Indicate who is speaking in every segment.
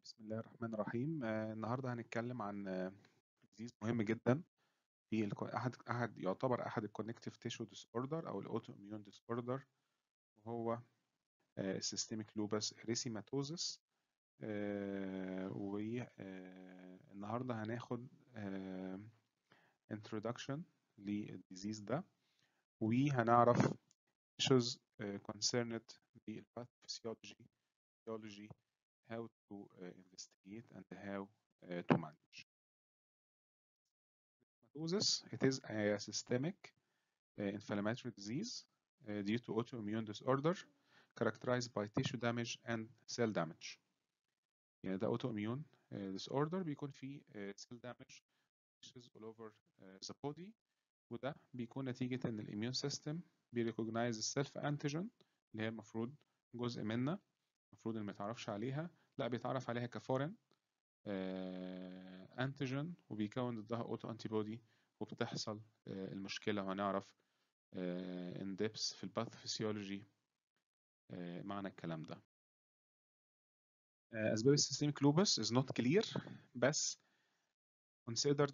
Speaker 1: بسم الله الرحمن الرحيم آه، النهارده هنتكلم عن ديزيز مهم جدا في الكو- احد احد يعتبر احد الكونكتيف تيشو ديس اوردر او الاوتو اميون ديس اوردر وهو السيستميك لوبس اريثيماتوزس والنهارده هناخد آه، introduction للديزيز ده وهنعرف issues آه، concerned بالpathophysiology physiology how to uh, investigate and how uh, to manage. Erythematosus, it is a systemic uh, inflammatory disease uh, due to autoimmune disorder characterized by tissue damage and cell damage. يعني ده autoimmune uh, disorder بيكون فيه uh, cell damage tissues all over uh, the body وده بيكون نتيجة إن الإميون سيستم بيريكوجنايز السيلف أنتيجين اللي هي المفروض جزء منا المفروض إن ما يتعرفش عليها لا بيتعرف عليها كفورين انتيجين وبيكون ضدها اوتو انتي بودي وبتحصل آه، المشكله وهنعرف ان ديبس في الباثوفيسيولوجي معنى الكلام ده آه، اسباب السيستميك لوبس is not clear بس considered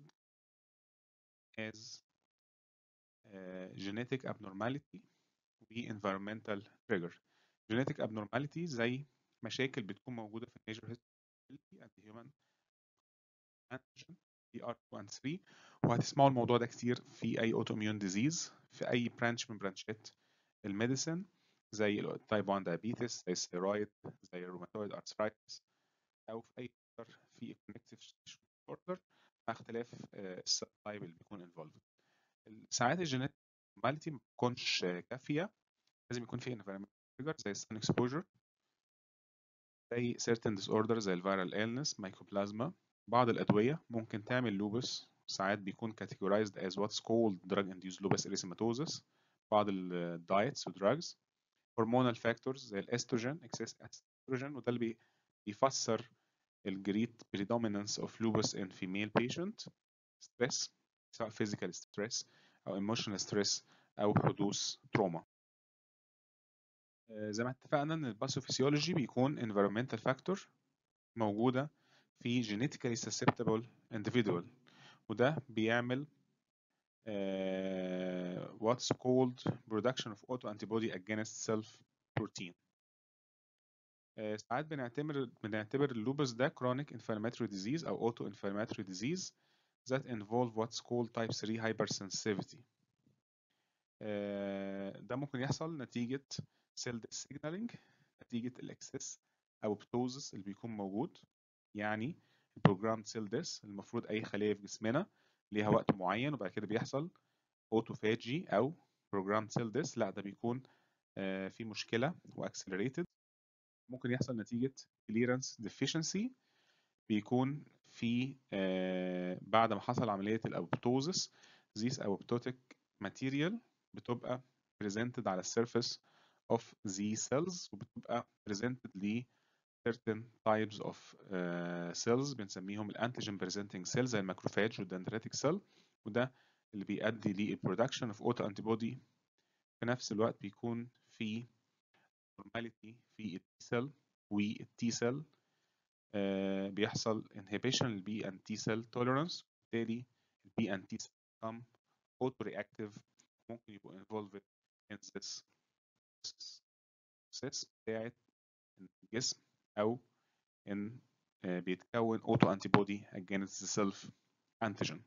Speaker 1: as آه، genetic abnormality و environmental trigger genetic abnormality زي مشاكل بتكون موجوده في النيجر history and human antigen DR2 and 3 وهتسمعوا الموضوع ده كتير في اي autoimmune disease في اي برانش من برانشات الميديسن زي التايب 1 diabetes زي الثيرويد زي الروماتويد ارثرايتس او في اي other في connective tissue disorder مع اختلاف السب تايب اللي بيكون involved ساعات الجينات normality ما بتكونش كافيه لازم يكون في environmental trigger زي sun exposure زي certain disorders زي الفيرال illness mycoplasma بعض الأدوية ممكن تعمل لوبس ساعات بيكون categorized as what's called drug induced lupus erythematosus بعض الدايتس ودراجز hormonal factors زي الاستروجين excess estrogen وده اللي بي- بيفسر الجريت predominance of lupus in female patient stress سواء physical stress أو emotional stress أو حدوث trauma آه، زي ما اتفقنا ان الباثوفيسيولوجي بيكون environmental factor موجودة في genetically susceptible individual وده بيعمل آه، what's called production of autoantibody against self protein آه، ساعات بنعتبر بنعتبر اللوبس ده chronic inflammatory disease أو auto inflammatory disease that involve what's called type 3 hypersensitivity آه، ده ممكن يحصل نتيجة cell death signaling نتيجة الاكسس أو بتوزس اللي بيكون موجود يعني البروجرام سيل ديس المفروض أي خلية في جسمنا ليها وقت معين وبعد كده بيحصل اوتوفاجي أو بروجرام سيل ديس لا ده بيكون آه، في مشكلة واكسلريتد ممكن يحصل نتيجة clearance deficiency بيكون في آه، بعد ما حصل عملية الأبوبتوزس this apoptotic material بتبقى presented على السيرفيس of the cells وبتبقى presented ل certain types of uh, cells بنسميهم الانتيجين presenting cells زي الماكروفاج والدندريتك سيل وده اللي بيؤدي للبرودكشن of auto antibody في نفس الوقت بيكون في normality في التي سيل والتي سيل بيحصل inhibition للبي and T cell tolerance بالتالي البي and T cell become autoreactive ممكن يبقوا involved in this process بتاعت إن الجسم أو إن آه، بيتكون auto antibody against the self antigen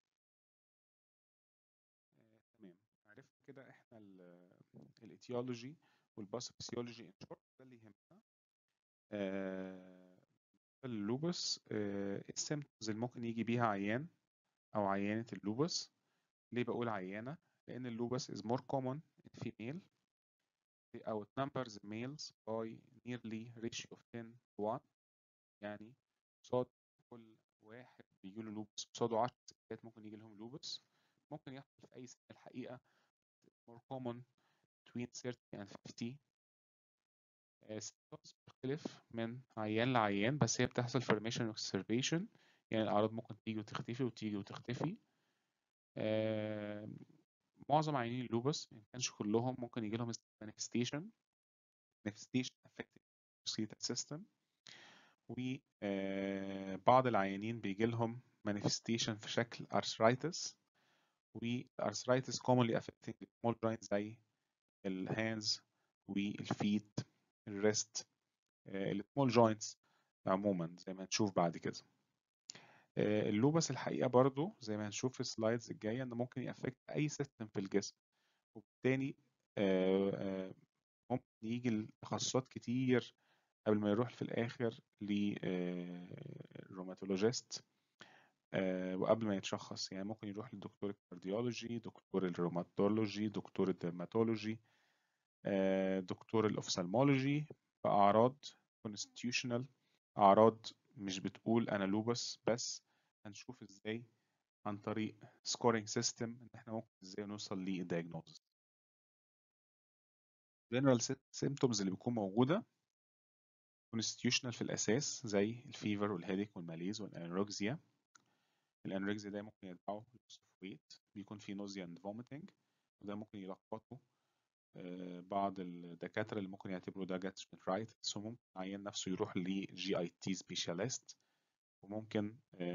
Speaker 1: آه، تمام عرفنا كده احنا الاتيولوجي والباثوفيسيولوجي ان شورت ده اللي يهمنا آه، اللوبس السيمتومز اللي ممكن يجي بيها عيان او عيانة اللوبس ليه بقول عيانة لان اللوبس is more common in female they outnumber the males by nearly ratio of 10 to 1 يعني قصاد كل واحد بيجي له لوبس قصاده 10 ستات ممكن يجي لهم لوبس ممكن يحصل في اي سن الحقيقة more common between 30 and 50 آه، symptoms بتختلف من عيان لعيان بس هي بتحصل في remission exacerbation يعني الأعراض ممكن تيجي وتختفي وتيجي وتختفي آه، معظم عيانين اللوبس ما كانش كلهم ممكن يجي لهم manifestation manifestation affecting the system وبعض العيانين بيجي لهم manifestation في شكل arthritis والارثرايتس commonly affecting small joints زي الهاندز والفيت الريست السمول جوينتس عموما زي ما هنشوف بعد كده اللوبس الحقيقه برضو زي ما هنشوف في السلايدز الجايه انه ممكن يأفكت اي سيستم في الجسم وبالتالي ممكن يجي لتخصصات كتير قبل ما يروح في الاخر للروماتولوجيست وقبل ما يتشخص يعني ممكن يروح لدكتور الكارديولوجي دكتور الروماتولوجي دكتور الدرماتولوجي دكتور الاوفثالمولوجي بأعراض constitutional أعراض مش بتقول أنا لوبس بس هنشوف إزاي عن طريق scoring system إن إحنا ممكن إزاي نوصل للdiagnosis general symptoms اللي بتكون موجودة constitutional في الأساس زي الفيفر والهيديك والماليز والأنوركسيا الأنوركسيا ده ممكن يدفعه loss of weight بيكون فيه nausea and vomiting وده ممكن يلخبطه بعض الدكاترة اللي ممكن يعتبروا ده جاترينرايتس وممكن العيان نفسه يروح لجي اي تي سبيشاليست وممكن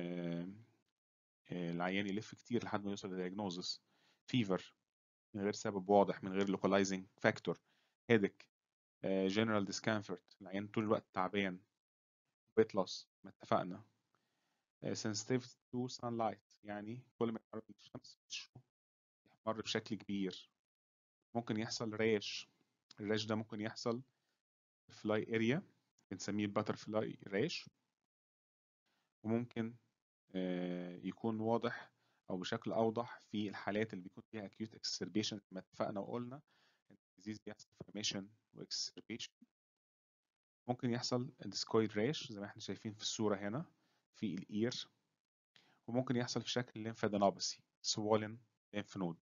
Speaker 1: العيان يلف كتير لحد ما يوصل لدياجنوزس فيفر من غير سبب واضح من غير لوكالايزنج فاكتور هيدك جنرال ديسكامفورت العيان طول الوقت تعبان ويت لوس ما اتفقنا sensitivity to sunlight يعني كل ما يتعرض للشمس يحمر بشكل كبير ممكن يحصل ريش الريش ده ممكن يحصل فلاي اريا بنسميه باتر فلاي ريش وممكن يكون واضح او بشكل اوضح في الحالات اللي بيكون فيها acute exacerbation زي ما اتفقنا وقلنا ان الديزيز بيحصل inflammation واكسربيشن ممكن يحصل discoid rash زي ما احنا شايفين في الصورة هنا في الاير وممكن يحصل في شكل lymphadenopathy swollen lymph node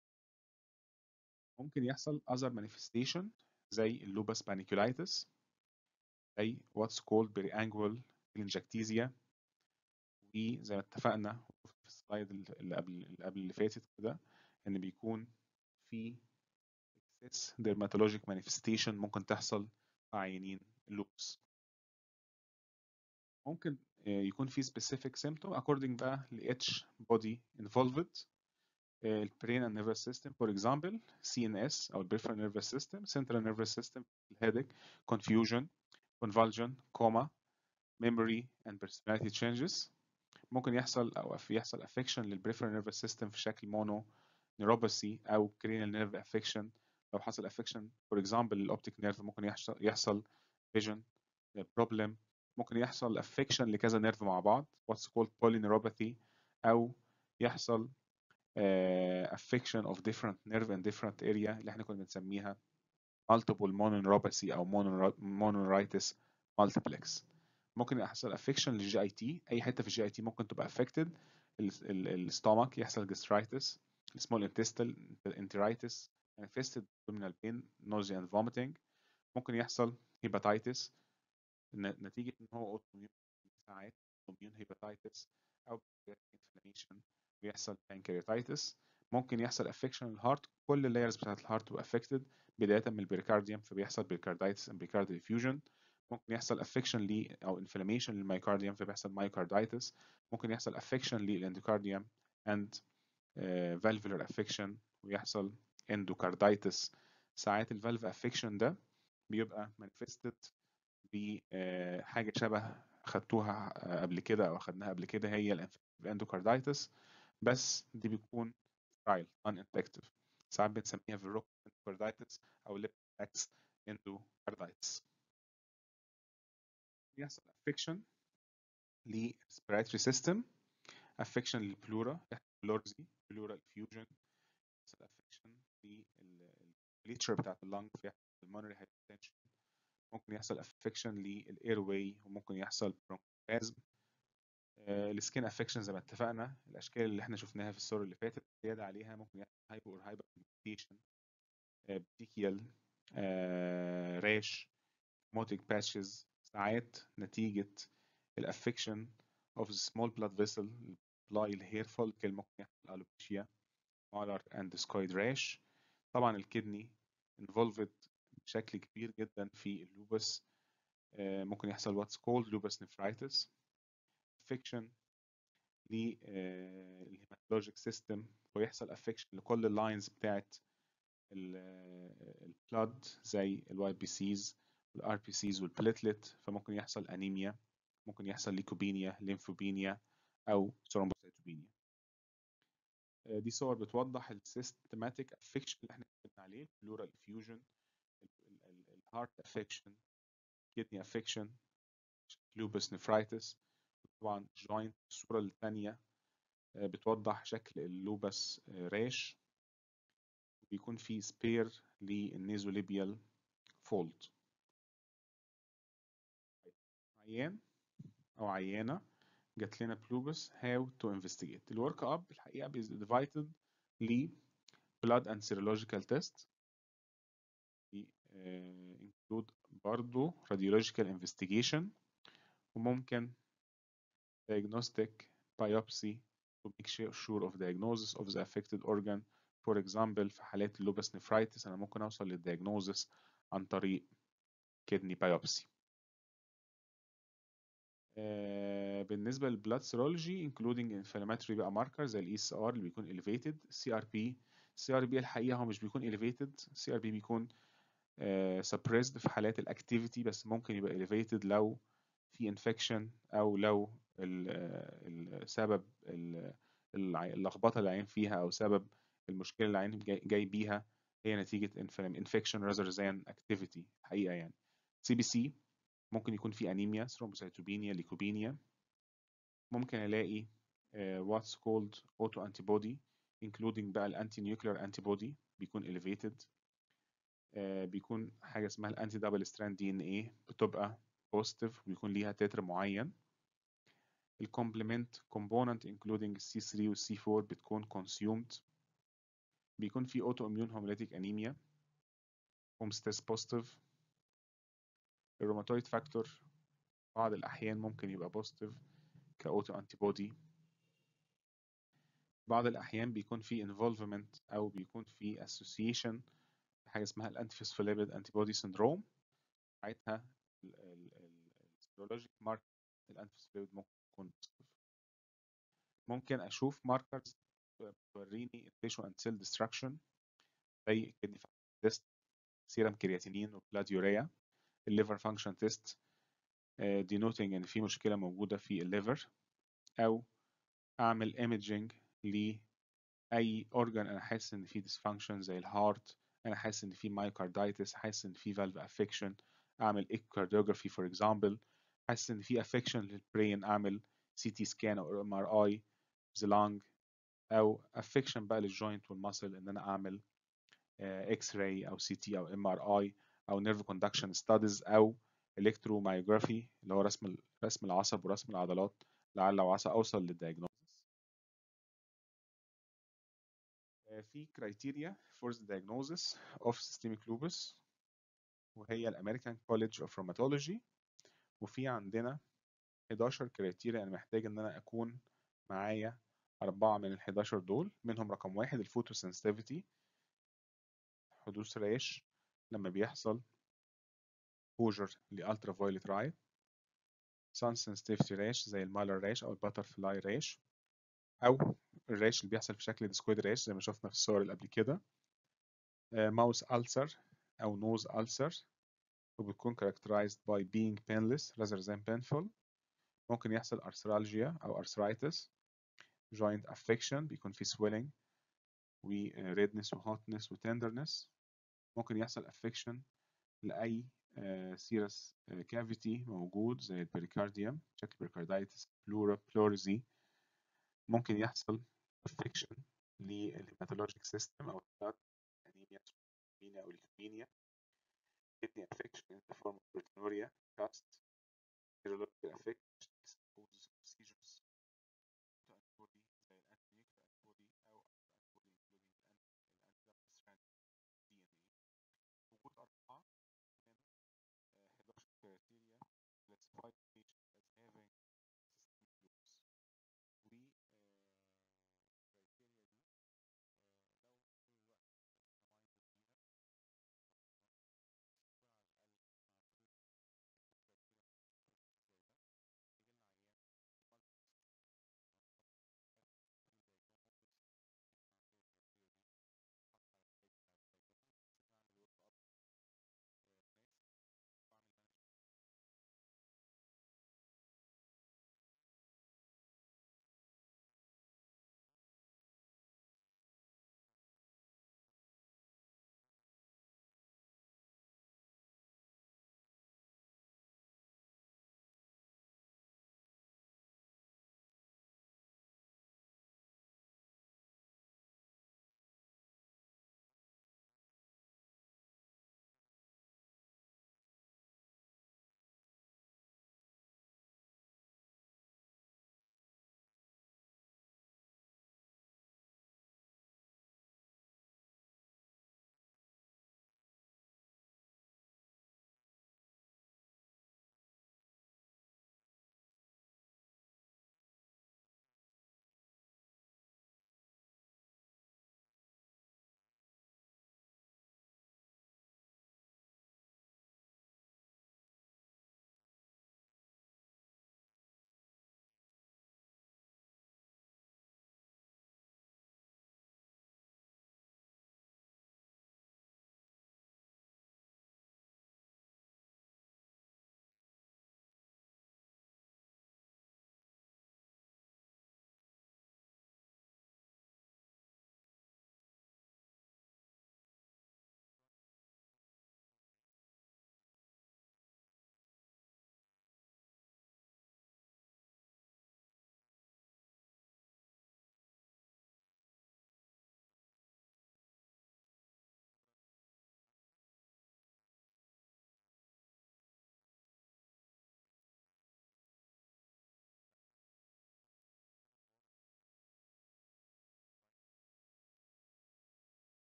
Speaker 1: ممكن يحصل other manifestation زي اللوبس بانيكولايتس زي what's called periangular telangiectasia وزي ما اتفقنا في السلايد اللي قبل اللي قبل اللي فاتت كده ان بيكون في excess dermatologic manifestation ممكن تحصل في عيانين اللوبس ممكن يكون في specific symptom according بقى ل each body involved البرين and nervous system for example CNS أو peripheral nervous system central nervous system headache confusion convulsion coma memory and personality changes ممكن يحصل أو يحصل affection للperipheral nervous system في شكل mono neuropathy أو cranial nerve affection لو حصل affection for example الأوبتيك nerve ممكن يحصل يحصل vision problem ممكن يحصل affection لكذا نيرف مع بعض what's called polyneuropathy أو يحصل uh, affection of different nerve and different area اللي احنا كنا بنسميها multiple mononeuropathy أو mononeuritis multiplex ممكن يحصل affection للجي اي تي أي حتة في الجي اي تي ممكن تبقى affected الستومك يحصل gastritis small intestinal enteritis manifested abdominal pain nausea and vomiting ممكن يحصل hepatitis نتيجة إن هو autoimmune ساعات autoimmune hepatitis أو inflammation بيحصل pancreatitis ممكن يحصل affection للهارت كل اللايرز بتاعت الهارت تبقى affected بداية من البريكارديوم فبيحصل pericarditis and pericardial effusion ممكن يحصل affection ل أو inflammation للمايكارديوم فبيحصل myocarditis ممكن يحصل affection للاندوكارديوم and uh, valvular affection ويحصل endocarditis ساعات الفالف affection ده بيبقى manifested بحاجة شبه خدتوها قبل كده أو أخدناها قبل كده هي الاندوكارديتس بس دي بيكون sterile uninfective ساعات بنسميها فيروك اندوكارديتس أو ليبتاكس اندوكارديتس بيحصل affection ل respiratory system affection للبلورا بلورزي pleural effusion بيحصل affection للبليتشر بتاعت اللنج بيحصل pulmonary hypertension ممكن يحصل affection للاير واي وممكن يحصل bronchospasm السكين افكشن زي ما اتفقنا الاشكال اللي احنا شفناها في الصور اللي فاتت زياده عليها ممكن يحصل هايبو اور هايبر بيجمنتيشن بتيكيال ريش موتيك باتشز ساعات نتيجه الافكشن اوف the small blood vessel البلاي الهير فولكل ممكن يحصل الوبيشيا مالر اند سكويد ريش طبعا الكدني involved بشكل كبير جدا في اللوبس آه، ممكن يحصل what's called lupus nephritis affection للهيماتولوجيك سيستم ويحصل affection لكل اللاينز بتاعت البلاد زي الواي بي سيز والار بي سيز والبليتلت فممكن يحصل انيميا ممكن يحصل ليكوبينيا ليمفوبينيا او ثرومبوسيتوبينيا آه، دي صور بتوضح السيستماتيك افكشن اللي احنا اتكلمنا عليه البلورال افيوجن الهارت افكشن كدني افكشن لوبس نفرايتس طبعا جوينت الصورة الثانية بتوضح شكل اللوبس ريش بيكون في سبير للنيزوليبيال فولد عيان او عيانه جات لنا بلوبس هاو تو انفستيجيت الورك اب الحقيقه is divided ل blood and serological test include برضو radiological investigation وممكن diagnostic biopsy to make sure of diagnosis of the affected organ for example في حالات اللوبس نفرايتس انا ممكن اوصل للدياجنوزس عن طريق kidney biopsy آه بالنسبة للبلاد سيرولوجي including inflammatory بقى ماركر زي الاي اس ار اللي بيكون elevated سي ار بي سي ار بي الحقيقة هو مش بيكون elevated سي ار بي بيكون آه suppressed في حالات الاكتيفيتي بس ممكن يبقى elevated لو في انفكشن او لو السبب اللخبطه اللي العين فيها او سبب المشكله اللي العين جاي, جاي بيها هي نتيجه انفكشن rather than activity الحقيقه يعني سي بي سي ممكن يكون في انيميا ثرومبوسيتوبينيا ليكوبينيا ممكن الاقي واتس كولد اوتو انتي بودي including بقى الانتي نيوكلير انتي بودي بيكون elevated بيكون حاجه اسمها الانتي دبل ستراند دي ان ايه بتبقى بوزيتيف وبيكون ليها تتر معين الكومبلمنت كومبوننت including C3 وال C4 بتكون consumed بيكون في اوتو اميون هوموليتيك انيميا هومستاس بوزيتيف الروماتويد فاكتور بعض الاحيان ممكن يبقى بوزيتيف كاوتو انتي بودي بعض الاحيان بيكون في involvement او بيكون في association حاجه اسمها الانتيفوسفوليبيد انتي بودي سيندروم ساعتها السيرولوجيك مارك الانتيفوسفوليبيد ممكن يكون بوزيتيف ممكن اشوف ماركرز توريني التيشو اند سيل ديستراكشن زي كدني تيست سيرم كرياتينين وبلاد يوريا الليفر فانكشن تيست دينوتنج ان في مشكله موجوده في الليفر او اعمل ايمجنج لاي اورجان انا حاسس ان في ديسفانكشن زي الهارت انا حاسس ان في مايوكاردايتس حاسس ان في فالف افكشن اعمل ايكوكارديوجرافي فور اكزامبل حاسس ان في افكشن للبرين اعمل سي تي سكان او ام ار اي ذا لانج او افكشن بقى للجوينت والمسل ان انا اعمل اكس راي او سي تي او ام ار اي او نيرف كوندكشن ستاديز او الكترومايوجرافي اللي هو رسم رسم العصب ورسم العضلات لعل وعسى اوصل للدياجنوز في كرايتيريا for the diagnosis of systemic lupus وهي الامريكان كوليدج اوف روماتولوجي وفي عندنا 11 كرايتيريا انا محتاج ان انا اكون معايا أربعة من ال 11 دول منهم رقم واحد الفوتو سنسيتيفيتي حدوث ريش لما بيحصل exposure لالترا فايولت راي sun sensitivity ريش زي المالر ريش او الباتر فلاي ريش او الريش اللي بيحصل في شكل ديسكويد ريش زي ما شفنا في الصور اللي قبل كده ماوس ألسر او نوز ألسر وبتكون characterized by being painless rather than painful ممكن يحصل arthralgia او arthritis joint affection بيكون في swelling و redness و hotness و tenderness ممكن يحصل affection لأي سيرس كافيتي موجود زي البريكارديوم شكل بريكاردايتس بلورا بلورزي ممكن يحصل affection للهيماتولوجيك سيستم أو انيميا ليكوبينيا أو ليكوبينيا kidney affection in the form of proteinuria cast serological affection